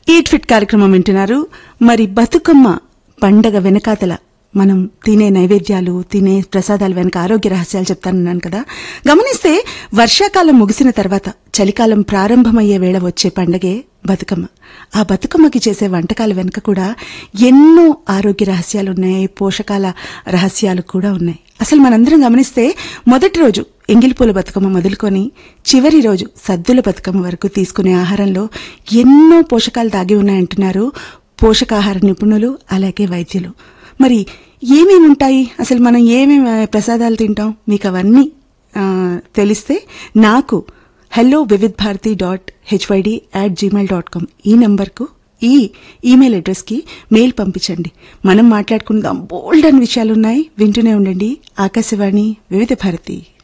eat fit కార్యక్రమం వింటున్నారు మరి బతుకమ్మ పండగ వెనకాతల మనం తినే నైవేద్యాలు తినే ప్రసాదాల వెనక ఆరోగ్య రహస్యాలు చెప్తానన్నాను కదా గమనిస్తే వర్షాకాలం ముగిసిన తర్వాత చలికాలం ప్రారంభమయ్యే వేళ వచ్చే పండగే బతుకమ్మ ఆ బతుకమ్మకి చేసే వంటకాల వెనుక కూడా ఎన్నో ఆరోగ్య రహస్యాలు ఉన్నాయి పోషకాల రహస్యాలు కూడా ఉన్నాయి అసలు మనందరం గమనిస్తే మొదటి రోజు ఎంగిలిపూల బతుకమ్మ మొదలుకొని చివరి రోజు సద్దుల బతుకమ్మ వరకు తీసుకునే ఆహారంలో ఎన్నో పోషకాలు దాగి ఉన్నాయంటున్నారు పోషకాహార నిపుణులు అలాగే వైద్యులు మరి ఏమేమి ఉంటాయి అసలు మనం ఏమేమి ప్రసాదాలు తింటాం మీకు అవన్నీ ఆ, తెలిస్తే నాకు hello Vividh Bharati dot HYD at Gmail dot com ఈ నంబర్కు ఈ ఈమెయిల్ అడ్రస్కి మెయిల్ పంపించండి మనం మాట్లాడుకుందాం బోల్డ్ అని విషయాలున్నాయి వింటూనే ఉండండి ఆకాశవాణి వివిధ భారతి